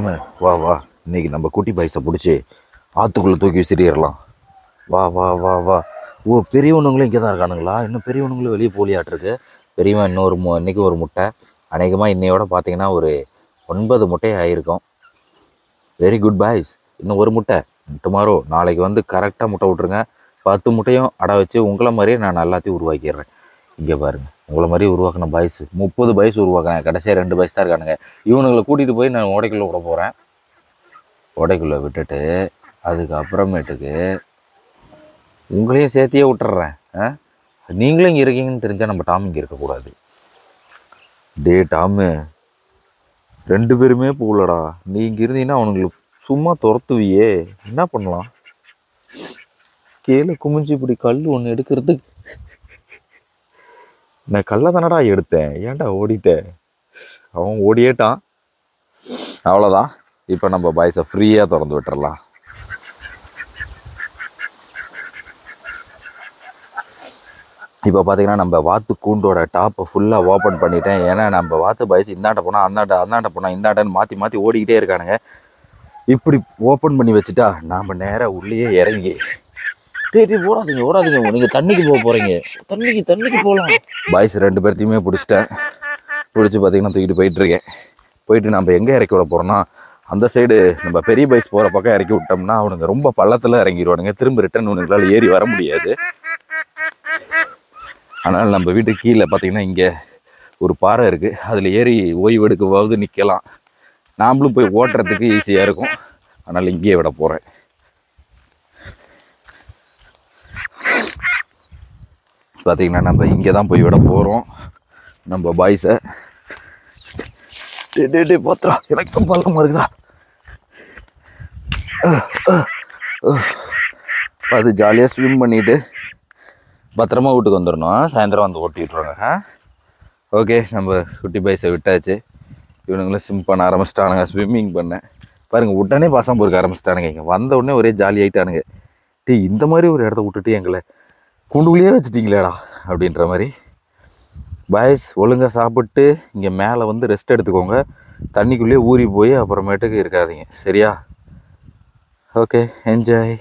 ஆமா, வா வா இன்னைக்கு நம்ம குட்டி பைசை பிடிச்சி ஆற்றுக்குள்ளே தூக்கி விசிறிடலாம் வா வா வா வா ஓ பெரியவனுங்களும் இங்கே தான் இருக்கானுங்களா இன்னும் பெரியவனுங்களும் வெளியே போலியாட்டிருக்கு பெரியவன் இன்னொரு மு இன்னைக்கு ஒரு முட்டை அநேகமாக இன்னையோட பார்த்தீங்கன்னா ஒரு ஒன்பது முட்டை ஆகிருக்கும் வெரி குட் பாய்ஸ் இன்னும் ஒரு முட்டை டுமாரோ நாளைக்கு வந்து கரெக்டாக முட்டை விட்ருங்க பத்து முட்டையும் அடை வச்சு உங்களை மாதிரியே நான் எல்லாத்தையும் உருவாக்கிடுறேன் இங்கே பாருங்க உங்களை மாதிரி உருவாக்கின பாய்ஸ் முப்பது பாய்ஸ் உருவாக்கினேன் கடைசியாக ரெண்டு பாய்ஸ் தான் இருக்கானுங்க இவனுங்களை கூட்டிகிட்டு போய் நான் ஓடைக்குள்ளே விட போகிறேன் ஓடைக்குள்ளே விட்டுட்டு அதுக்கப்புறமேட்டுக்கு உங்களையும் சேர்த்தியே விட்டுறேன் ஆ நீங்களும் இங்கே இருக்கீங்கன்னு தெரிஞ்சால் நம்ம டாம் இங்கே இருக்கக்கூடாது டே டாமு ரெண்டு பேருமே போகலடா நீ இங்கே இருந்தீங்கன்னா அவனுங்களுக்கு சும்மா துரத்துவியே என்ன பண்ணலாம் கீழே குமிஞ்சு இப்படி கல் ஒன்று எடுக்கிறதுக்கு நான் கல்லை தானடா எடுத்தேன் ஏன்டா ஓடிட்டேன் அவன் ஓடியேட்டான் அவ்வளோதான் இப்போ நம்ம பாய்ஸை ஃப்ரீயாக திறந்து விட்டுறலாம் இப்போ பார்த்தீங்கன்னா நம்ம வாத்து கூண்டோட டாப்பை ஃபுல்லாக ஓப்பன் பண்ணிட்டேன் ஏன்னா நம்ம வாத்து பாய்ஸ் இந்தாண்ட போனால் அந்தாண்ட அந்தாண்ட போனால் இந்தாண்டன்னு மாற்றி மாற்றி ஓடிக்கிட்டே இருக்கானுங்க இப்படி ஓப்பன் பண்ணி வச்சுட்டா நாம் நேராக உள்ளேயே இறங்கி டேய் டேய் ஓடாதீங்க ஓடாதீங்க நீங்கள் தண்ணிக்கு போக போகிறீங்க தண்ணிக்கு தண்ணிக்கு போகலாம் பாய்ஸ் ரெண்டு பேர்த்தையுமே பிடிச்சிட்டேன் பிடிச்சி பார்த்தீங்கன்னா தூக்கிட்டு போயிட்டுருக்கேன் போயிட்டு நம்ம எங்கே இறக்கி விட போகிறோம்னா அந்த சைடு நம்ம பெரிய பைஸ் போகிற பக்கம் இறக்கி விட்டோம்னா அவனுங்க ரொம்ப பள்ளத்தில் இறங்கிடுவானுங்க திரும்ப ரிட்டன் உனங்களால் ஏறி வர முடியாது ஆனால் நம்ம வீட்டு கீழே பார்த்தீங்கன்னா இங்கே ஒரு பாறை இருக்குது அதில் ஏறி ஓய்வு எடுக்கவாவது நிற்கலாம் நாமளும் போய் ஓட்டுறதுக்கு ஈஸியாக இருக்கும் அதனால் இங்கேயே விட போகிறேன் பார்த்தீங்கன்னா நம்ம இங்கே தான் போய் விட போகிறோம் நம்ம பாய்ஸை டே டே டே பாத்திரா எனக்கும் பழக்கமாக இருக்குதா அஹ், அஹ், அஹ். அது ஜாலியாக ஸ்விம் பண்ணிட்டு பத்திரமா வீட்டுக்கு வந்துடணும் சாயந்தரம் வந்து ஓட்டி விட்ருவாங்க ஆ ஓகே நம்ம குட்டி பைஸை விட்டாச்சு இவனுங்களும் ஸ்விம் பண்ண ஆரம்பிச்சிட்டானுங்க ஸ்விம்மிங் பண்ண பாருங்கள் உடனே பாசம் பொறுக்க ஆரம்பிச்சிட்டானுங்க இங்கே வந்த உடனே ஒரே ஜாலி ஆகிட்டானுங்க டீ இந்த மாதிரி ஒரு இடத்த விட்டுட்டு எங்களை கூண்டுக்குள்ளேயே வச்சுட்டீங்களேடா அப்படின்ற மாதிரி பாய்ஸ் ஒழுங்காக சாப்பிட்டு இங்கே மேலே வந்து ரெஸ்ட் எடுத்துக்கோங்க தண்ணிக்குள்ளேயே ஊறி போய் அப்புறமேட்டுக்கு இருக்காதீங்க சரியா ஓகே என்ஜாய்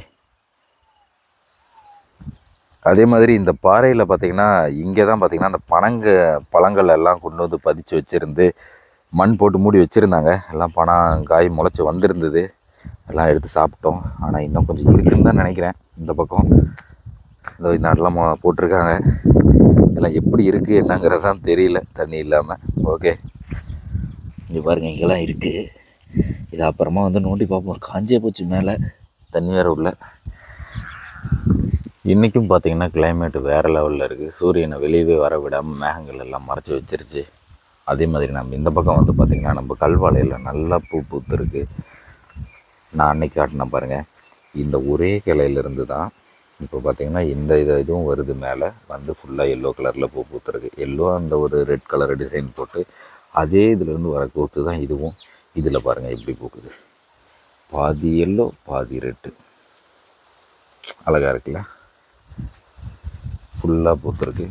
அதே மாதிரி இந்த பாறையில் பார்த்தீங்கன்னா இங்கே தான் பார்த்தீங்கன்னா அந்த பனங்க பழங்கள் எல்லாம் கொண்டு வந்து பதிச்சு வச்சுருந்து மண் போட்டு மூடி வச்சுருந்தாங்க எல்லாம் பனம் காய் முளைச்சி வந்திருந்தது எல்லாம் எடுத்து சாப்பிட்டோம் ஆனால் இன்னும் கொஞ்சம் இருக்குன்னு தான் நினைக்கிறேன் இந்த பக்கம் இந்த நாட்டெலாம் மொ போட்டிருக்காங்க எல்லாம் எப்படி இருக்குது என்னங்கிறது தான் தெரியல தண்ணி இல்லாமல் ஓகே இங்கே பாருங்கள் இங்கெல்லாம் இருக்குது இது அப்புறமா வந்து நோண்டி பார்ப்போம் காஞ்சே போச்சு மேலே தண்ணி வேறு உள்ள இன்றைக்கும் பார்த்தீங்கன்னா climate வேறு லெவலில் இருக்குது சூரியனை வெளியவே வர விடாமல் மேகங்கள் எல்லாம் மறைச்சி வச்சிருச்சு அதே மாதிரி நம்ம இந்த பக்கம் வந்து பார்த்திங்கன்னா நம்ம கல்வாழையில் நல்லா பூ பூத்துருக்கு நான் அன்னைக்கு காட்டினேன் பாருங்கள் இந்த ஒரே கிளையிலேருந்து தான் இப்போ பார்த்தீங்கன்னா இந்த இது இதுவும் வருது மேலே வந்து ஃபுல்லாக எல்லோ கலரில் பூ பூத்துருக்கு எல்லோ அந்த ஒரு ரெட் கலர் டிசைன் போட்டு அதே இதுலேருந்து வர கூத்து தான் இதுவும் இதில் பாருங்கள் எப்படி பூக்குது பாதி எல்லோ பாதி ரெட்டு அழகாக இருக்குல்ல ஃபுல்லாக பூத்துருக்கு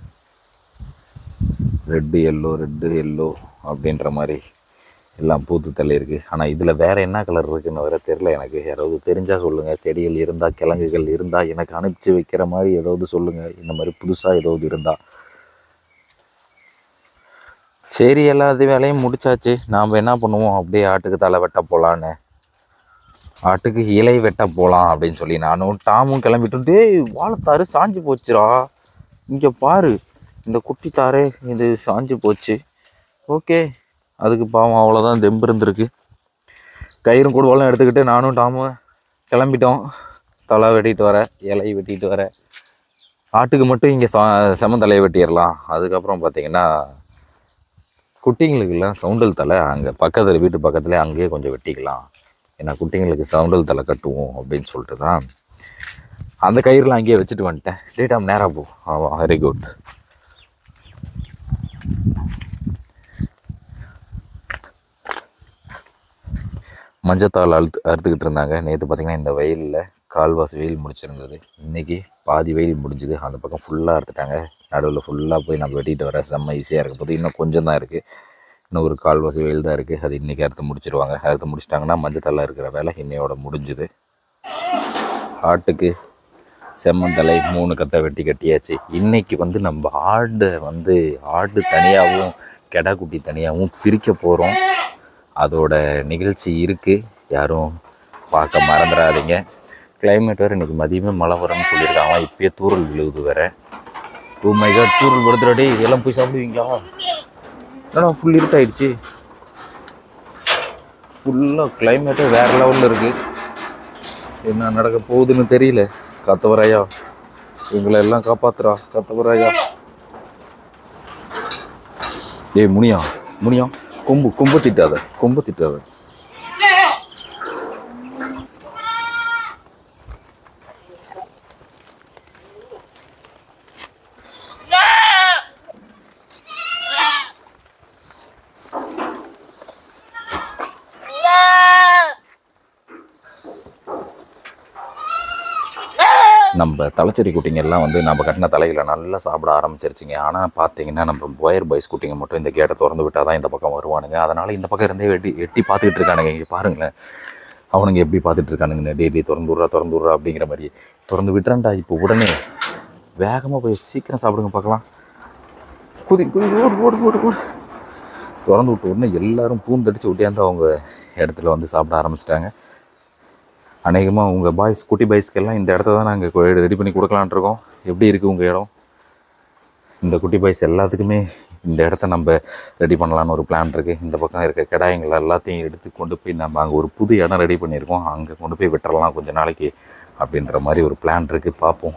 ரெட்டு எல்லோ ரெட்டு எல்லோ அப்படின்ற மாதிரி எல்லாம் பூத்து தள்ளி இருக்குது ஆனால் இதில் வேறு என்ன கலர் இருக்குன்னு வேற தெரில எனக்கு யாராவது தெரிஞ்சால் சொல்லுங்கள் செடிகள் இருந்தால் கிழங்குகள் இருந்தால் எனக்கு அனுப்பிச்சு வைக்கிற மாதிரி ஏதாவது சொல்லுங்கள் இந்த மாதிரி புதுசாக ஏதாவது இருந்தால் சரி எல்லாத்தையும் வேலையும் முடிச்சாச்சு நாம் என்ன பண்ணுவோம் அப்படியே ஆட்டுக்கு தலை வெட்ட போகலான்னு ஆட்டுக்கு இலை வெட்ட போகலாம் அப்படின்னு சொல்லி நானும் டாமும் கிளம்பிட்டு டேய் வாழைத்தாரு சாஞ்சு போச்சுடா இங்கே பாரு இந்த குட்டி தாரே இது சாஞ்சு போச்சு ஓகே அதுக்கு பாவம் அவ்வளோதான் தெம்பு இருந்திருக்கு கயிறும் கூடுவாலும் எடுத்துக்கிட்டு நானும் டாமும் கிளம்பிட்டோம் தலை வெட்டிட்டு வர இலை வெட்டிட்டு வர ஆட்டுக்கு மட்டும் இங்கே சா செமந்தலையை வெட்டிடலாம் அதுக்கப்புறம் பார்த்தீங்கன்னா குட்டிங்களுக்கெல்லாம் சவுண்டல் தலை அங்கே பக்கத்தில் வீட்டு பக்கத்துலேயே அங்கேயே கொஞ்சம் வெட்டிக்கலாம் ஏன்னா குட்டிங்களுக்கு சவுண்டல் தலை கட்டுவோம் அப்படின்னு சொல்லிட்டு தான் அந்த கயிறுலாம் அங்கேயே வச்சுட்டு வந்துட்டேன் டேட்டாம் நேராக போ ஆமாம் வெரி குட் மஞ்சத்தாள் அழுத்து அறுத்துக்கிட்டு இருந்தாங்க நேற்று பார்த்தீங்கன்னா இந்த வெயிலில் கால்வாசி வெயில் முடிச்சிருந்தது இன்றைக்கி பாதி வெயில் முடிஞ்சுது அந்த பக்கம் ஃபுல்லாக அறுத்துட்டாங்க நடுவில் ஃபுல்லாக போய் நம்ம வெட்டிட்டு வர செம்ம ஈஸியாக இருக்க போது இன்னும் கொஞ்சம் தான் இருக்குது இன்னும் ஒரு கால்வாசி வெயில் தான் இருக்குது அது இன்றைக்கி அறுத்து முடிச்சிருவாங்க அறுத்து முடிச்சிட்டாங்கன்னா மஞ்சத்தலை இருக்கிற வேலை இன்னையோட முடிஞ்சுது ஆட்டுக்கு செம்மந்தலை மூணு கத்தை வெட்டி கட்டியாச்சு இன்னைக்கு வந்து நம்ம ஆடை வந்து ஆடு தனியாகவும் கெடா குட்டி தனியாகவும் பிரிக்க போகிறோம் அதோட நிகழ்ச்சி இருக்குது யாரும் பார்க்க மறந்துடாதீங்க கிளைமேட் வேறு இன்றைக்கி மதியமே மழை வரும்னு சொல்லியிருக்காங்க இப்பயே தூறல் விழுகுது வேற ஓ மை காட் தூரல் படுத்துடா டேய் இதெல்லாம் போய் சாப்பிடுவீங்களா என்னடா ஃபுல் இருட்டாயிடுச்சு ஃபுல்லாக கிளைமேட்டே வேறு லெவலில் இருக்குது என்ன நடக்க போகுதுன்னு தெரியல காத்தவராயா எங்களை எல்லாம் காப்பாத்துறா காத்தவராயா ஏய் முனியா முனியா கொம்பு கொம்பு திட்டாத கொம்பு திட்டாத நம்ம தலைச்செடி குட்டிங்க எல்லாம் வந்து நம்ம கட்டின தலைகளை நல்லா சாப்பிட ஆரம்பிச்சிருச்சுங்க ஆனால் பார்த்தீங்கன்னா நம்ம போயர் பாய்ஸ் குட்டிங்க மட்டும் இந்த கேட்டை திறந்து விட்டால் தான் இந்த பக்கம் வருவானுங்க அதனால் இந்த பக்கம் இருந்தே வெட்டி எட்டி பார்த்துக்கிட்டு இருக்கானுங்க இங்கே பாருங்களேன் அவனுங்க எப்படி பார்த்துட்டு இருக்கானுங்க டெய்லி திறந்து விட்றா திறந்து விட்றா அப்படிங்கிற மாதிரி திறந்து விட்டுறான்டா இப்போ உடனே வேகமாக போய் சீக்கிரம் சாப்பிடுங்க பார்க்கலாம் குதி குதி ஓடு ஓடு ஓடு ஓடு திறந்து விட்ட உடனே எல்லாரும் பூந்தடிச்சு விட்டியாந்து அவங்க இடத்துல வந்து சாப்பிட ஆரம்பிச்சிட்டாங்க அநேகமாக உங்கள் பாய்ஸ் குட்டி பாய்ஸ்க்கெல்லாம் இந்த இடத்த தான் நாங்கள் ரெடி பண்ணி கொடுக்கலான்ட்டு இருக்கோம் எப்படி இருக்குது உங்கள் இடம் இந்த குட்டி பாய்ஸ் எல்லாத்துக்குமே இந்த இடத்த நம்ம ரெடி பண்ணலான்னு ஒரு பிளான் இருக்குது இந்த பக்கம் இருக்க கிடாயங்கள் எல்லாத்தையும் எடுத்து கொண்டு போய் நம்ம அங்கே ஒரு புது இடம் ரெடி பண்ணியிருக்கோம் அங்கே கொண்டு போய் விட்டுறலாம் கொஞ்ச நாளைக்கு அப்படின்ற மாதிரி ஒரு பிளான் இருக்குது பார்ப்போம்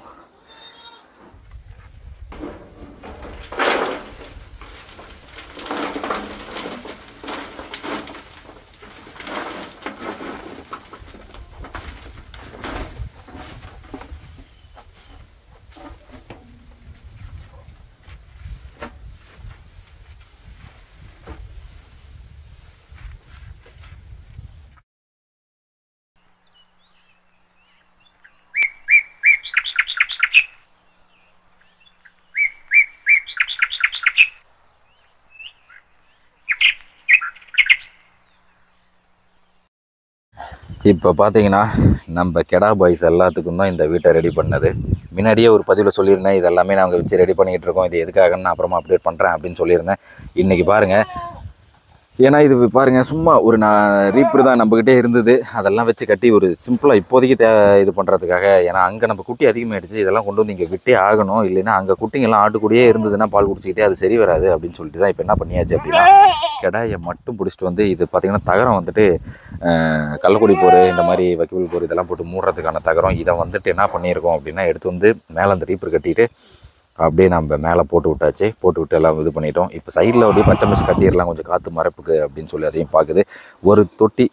இப்போ பார்த்தீங்கன்னா நம்ம கெடா பாய்ஸ் எல்லாத்துக்கும் தான் இந்த வீட்டை ரெடி பண்ணது முன்னாடியே ஒரு பதிவில் சொல்லியிருந்தேன் இது எல்லாமே நாங்கள் வச்சு ரெடி பண்ணிக்கிட்டு இருக்கோம் இது எதுக்காகன்னு நான் அப்புறமா அப்டேட் பண்ணுறேன் அப்படின்னு சொல்லியிருந்தேன் இன்றைக்கி பாருங்கள் ஏன்னா இது பாருங்க சும்மா ஒரு நான் ரீப்பர் தான் நம்மக்கிட்டே இருந்தது அதெல்லாம் வச்சு கட்டி ஒரு சிம்பிளாக இப்போதைக்கு தே இது பண்ணுறதுக்காக ஏன்னா அங்கே நம்ம குட்டி அதிகமாகிடுச்சு இதெல்லாம் கொண்டு வந்து இங்கே விட்டே ஆகணும் இல்லைன்னா அங்கே குட்டிங்கெல்லாம் ஆட்டுக்கூடியே இருந்ததுன்னா பால் குடிச்சிக்கிட்டே அது சரி வராது அப்படின்னு சொல்லிட்டு தான் இப்போ என்ன பண்ணியாச்சு அப்படின்னா கெடாயை மட்டும் பிடிச்சிட்டு வந்து இது பார்த்திங்கன்னா தகரம் வந்துட்டு அஹ், கள்ளக்குடி போர் இந்த மாதிரி வக்கிபுல் போர் இதெல்லாம் போட்டு மூடுறதுக்கான தகரம் இதை வந்துட்டு என்ன பண்ணியிருக்கோம் அப்படின்னா எடுத்து வந்து மேலே அந்த ரீப்பர் கட்டிட்டு அப்படியே நம்ம மேலே போட்டு விட்டாச்சு போட்டு விட்டு எல்லாம் இது பண்ணிட்டோம் இப்போ சைடில் அப்படியே பச்சை மிஷ் கட்டிடலாம் கொஞ்சம் காற்று மரப்புக்கு அப்படின்னு சொல்லி அதையும் பார்க்குது ஒரு தொட்டி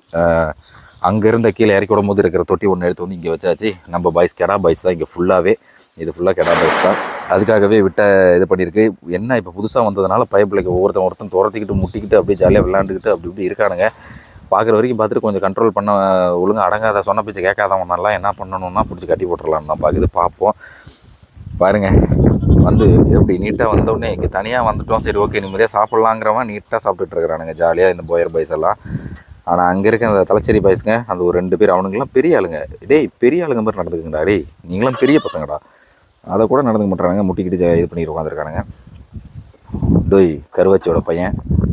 அங்கே இருந்த கீழே இறக்கி விடும் போது இருக்கிற தொட்டி ஒன்று எடுத்து வந்து இங்கே வச்சாச்சு நம்ம பாய்ஸ் கெடா பாய்ஸ் தான் இங்கே ஃபுல்லாகவே இது ஃபுல்லாக கெடா பாய்ஸ் தான் அதுக்காகவே விட்ட இது பண்ணியிருக்கு என்ன இப்போ புதுசாக வந்ததுனால பைப்பிள்ளைக்கு ஒவ்வொருத்தன் ஒருத்தன் துரத்திக்கிட்டு முட்டிக்கிட்டு அப்படியே ஜாலியாக விளாண்டுக்கிட்டு அப்படி இப்படி இருக்கானுங்க பார்க்குற வரைக்கும் பார்த்துட்டு கொஞ்சம் கண்ட்ரோல் பண்ண ஒழுங்கா அடங்காத சொன்ன பேச்சு கேட்காதவனெல்லாம் என்ன பண்ணணும்னா பிடிச்சி கட்டி போட்டுடலான்னு தான் பார்க்குது பார்ப்போம் பாருங்க வந்து எப்படி நீட்டாக வந்தோடனே இங்கே தனியாக வந்துட்டோம் சரி ஓகே நிம்மதியாக சாப்பிட்லாங்கிறவன் நீட்டாக சாப்பிட்டுட்டு இருக்கிறானுங்க ஜாலியாக இந்த போயர் பாய்ஸ் எல்லாம் ஆனால் அங்கே இருக்க அந்த தலைச்சேரி பாய்ஸுங்க அந்த ஒரு ரெண்டு பேர் அவனுங்கெல்லாம் பெரிய ஆளுங்க டேய் பெரிய ஆளுங்க மாதிரி நடந்துக்குங்கடா டேய் நீங்களாம் பெரிய பசங்கடா அதை கூட நடந்துக்க மாட்டாங்க முட்டிக்கிட்டு ஜா- இது பண்ணிட்டு உட்காந்துருக்கானுங்க டோய் கருவாச்சியோட பையன்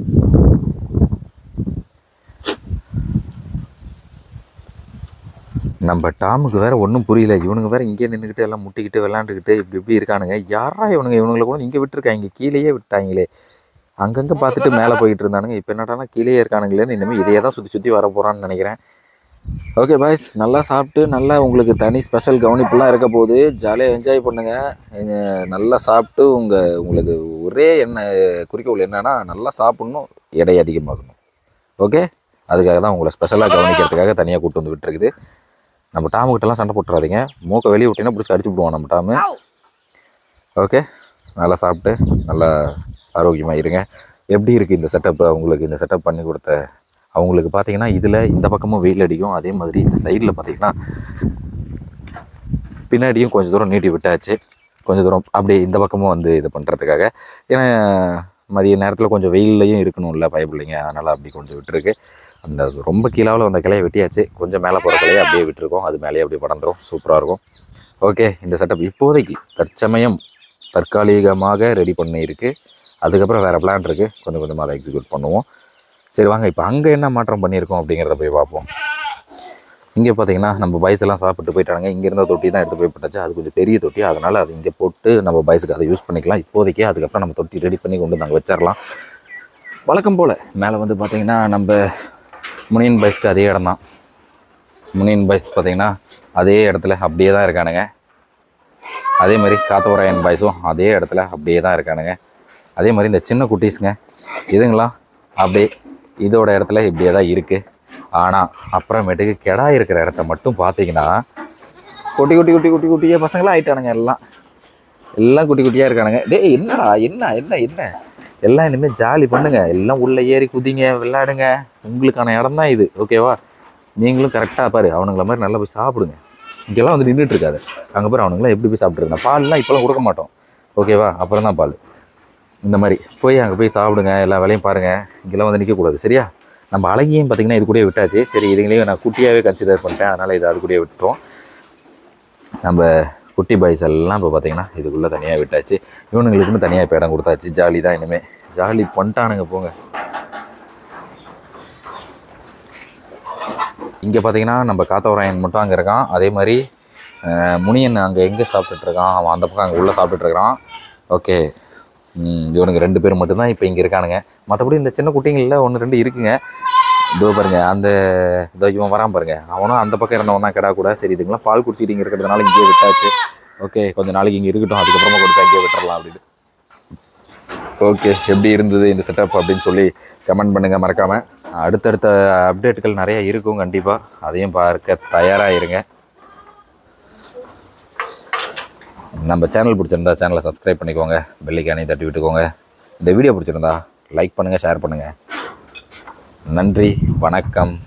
நம்ம டாமுக்கு வேற ஒன்றும் புரியல இவனுங்க வேற இங்கே நின்றுக்கிட்டு எல்லாம் முட்டிக்கிட்டு விளாண்டுக்கிட்டு இப்படி இப்படி இருக்கானுங்க யாரா இவனுங்க இவனுங்களை கூட இங்கே விட்டுருக்காங்க கீழேயே விட்டாங்களே அங்கங்கே பார்த்துட்டு மேலே போயிட்டு இருந்தானுங்க இப்போ என்னடானா கீழேயே இருக்கானுங்களேன்னு இனிமேல் இதையே தான் சுற்றி சுற்றி வர போகிறான்னு நினைக்கிறேன் ஓகே பாய்ஸ் நல்லா சாப்பிட்டு நல்லா உங்களுக்கு தனி ஸ்பெஷல் கவனிப்புலாம் இருக்க போகுது ஜாலியாக என்ஜாய் பண்ணுங்கள் நல்லா சாப்பிட்டு உங்கள் உங்களுக்கு ஒரே என்ன குறிக்கோள் என்னன்னா நல்லா சாப்பிட்ணும் எடை அதிகமாகணும் ஓகே அதுக்காக தான் உங்களை ஸ்பெஷலாக கவனிக்கிறதுக்காக தனியாக கூட்டு வந்து விட்டுருக்குது நம்ம டாமுக்கிட்டலாம் சண்டை போட்டுறாதீங்க மூக்கை வெளியே விட்டீங்கன்னா பிடிச்சி அடிச்சு விடுவோம் நம்ம டாமு ஓகே நல்லா சாப்பிட்டு நல்லா ஆரோக்கியமாக இருங்க எப்படி இருக்குது இந்த செட்டப் அவங்களுக்கு இந்த செட்டப் பண்ணி கொடுத்த அவங்களுக்கு பார்த்தீங்கன்னா இதில் இந்த பக்கமும் வெயில் அடிக்கும் அதே மாதிரி இந்த சைடில் பார்த்தீங்கன்னா பின்னாடியும் கொஞ்சம் தூரம் நீட்டி விட்டாச்சு கொஞ்சம் தூரம் அப்படியே இந்த பக்கமும் வந்து இது பண்ணுறதுக்காக ஏன்னா மதிய நேரத்தில் கொஞ்சம் வெயில்லையும் இருக்கணும்ல பயப்பிள்ளைங்க அதனால் அப்படி கொஞ்சம் விட்டுருக்கு அந்த ரொம்ப கீழாவில் வந்த கிளையை வெட்டியாச்சு கொஞ்சம் மேலே போகிற கிளையை அப்படியே விட்டுருக்கோம் அது மேலேயே அப்படியே படந்துரும் சூப்பராக இருக்கும் ஓகே இந்த செட்டப் இப்போதைக்கு தற்சமயம் தற்காலிகமாக ரெடி பண்ணியிருக்கு அதுக்கப்புறம் வேறு பிளான் இருக்குது கொஞ்சம் கொஞ்சமாக அதை எக்ஸிக்யூட் பண்ணுவோம் சரி வாங்க இப்போ அங்கே என்ன மாற்றம் பண்ணியிருக்கோம் அப்படிங்கிறத போய் பார்ப்போம் இங்கே பார்த்தீங்கன்னா நம்ம பைஸ் எல்லாம் சாப்பிட்டு போயிட்டாங்க இங்கே இருந்த தொட்டி தான் எடுத்து போய் போட்டாச்சு அது கொஞ்சம் பெரிய தொட்டி அதனால் அது இங்கே போட்டு நம்ம பைஸுக்கு அதை யூஸ் பண்ணிக்கலாம் இப்போதைக்கு அதுக்கப்புறம் நம்ம தொட்டி ரெடி பண்ணி கொண்டு நாங்கள் வச்சிடலாம் வழக்கம் போல் மேலே வந்து பார்த்தீங்கன்னா நம்ம முனியன் பைஸ்க்கு அதே இடம் தான் முனியன் பைஸ் பார்த்தீங்கன்னா அதே இடத்துல அப்படியே தான் இருக்கானுங்க அதே மாதிரி காத்தவராயன் பாய்ஸும் அதே இடத்துல அப்படியே தான் இருக்கானுங்க அதே மாதிரி இந்த சின்ன குட்டீஸுங்க இதுங்களாம் அப்படியே இதோட இடத்துல இப்படியே தான் இருக்குது ஆனால் அப்புறமேட்டுக்கு கெடா இருக்கிற இடத்த மட்டும் பார்த்தீங்கன்னா குட்டி குட்டி குட்டி குட்டி குட்டியே பசங்களாம் ஆயிட்டானுங்க எல்லாம் எல்லாம் குட்டி குட்டியாக இருக்கானுங்க டேய் என்னடா என்ன என்ன என்ன எல்லாம் இனிமேல் ஜாலி பண்ணுங்க எல்லாம் உள்ளே ஏறி குதிங்க விளையாடுங்க உங்களுக்கான இடம் தான் இது ஓகேவா நீங்களும் கரெக்டாக பாரு அவனுங்கள மாதிரி நல்லா போய் சாப்பிடுங்க இங்கெல்லாம் வந்து நின்றுட்டு இருக்காது அங்கே பாரு அவனுங்களாம் எப்படி போய் சாப்பிட்ருக்காங்க பால்லாம் இப்போலாம் கொடுக்க மாட்டோம் ஓகேவா அப்புறம் தான் பால் இந்த மாதிரி போய் அங்கே போய் சாப்பிடுங்க எல்லா வேலையும் பாருங்கள் இங்கெல்லாம் வந்து நிற்கக்கூடாது சரியா நம்ம அழகியும் பார்த்தீங்கன்னா இது கூடயே விட்டாச்சு சரி இதுங்களையும் நான் குட்டியாகவே கன்சிடர் பண்ணிட்டேன் அதனால் இது அது கூடயே விட்டுட்டோம் நம்ம குட்டி பாய்ஸ் எல்லாம் இப்போ பார்த்தீங்கன்னா இதுக்குள்ளே தனியாக விட்டாச்சு இவனுங்களுக்குன்னு தனியாக இப்போ இடம் கொடுத்தாச்சு ஜாலி தான் இனிமேல் ஜாலி பண்ணிட்டானுங்க போங்க இங்கே பார்த்தீங்கன்னா நம்ம காத்தவராயன் மட்டும் அங்கே இருக்கான் அதே மாதிரி அஹ், முனியன் அங்கே எங்கே சாப்பிட்டுட்டு இருக்கான் அவன் அந்த பக்கம் அங்கே உள்ளே சாப்பிட்டுட்டு இருக்கிறான் ஓகே இவனுங்க ரெண்டு பேர் மட்டும்தான் இப்போ இங்கே இருக்கானுங்க மற்றபடி இந்த சின்ன குட்டிங்களில் ஒன்று ரெண்டு இருக்குங்க இதோ பாருங்க அந்த இதோ இவன் வரான் பாருங்க அவனும் அந்த பக்கம் இருந்தவன் தான் கிடா கூட சரி இதுங்களாம் பால் குடிச்சிட்டு இங்கே இருக்கிறதுனால இங்கேயே விட்டாச்சு ஓகே கொஞ்ச நாளைக்கு இங்கே இருக்கட்டும் அதுக்கப்புறமா கொடுத்தா இங்கேயே விட்டுறலாம் அப்படின்னு ஓகே எப்படி இருந்தது இந்த செட்டப் அப்படின்னு சொல்லி கமெண்ட் பண்ணுங்கள் மறக்காமல் அடுத்தடுத்த அப்டேட்டுகள் நிறைய இருக்கும் கண்டிப்பாக அதையும் பார்க்க தயாராக இருங்க நம்ம சேனல் பிடிச்சிருந்தா சேனலை சப்ஸ்கிரைப் பண்ணிக்கோங்க பெல்லைக்கானே தட்டி விட்டுக்கோங்க இந்த வீடியோ பிடிச்சிருந்தா லைக் பண்ணுங்கள் ஷேர் பண்ணுங்கள் நன்றி வணக்கம்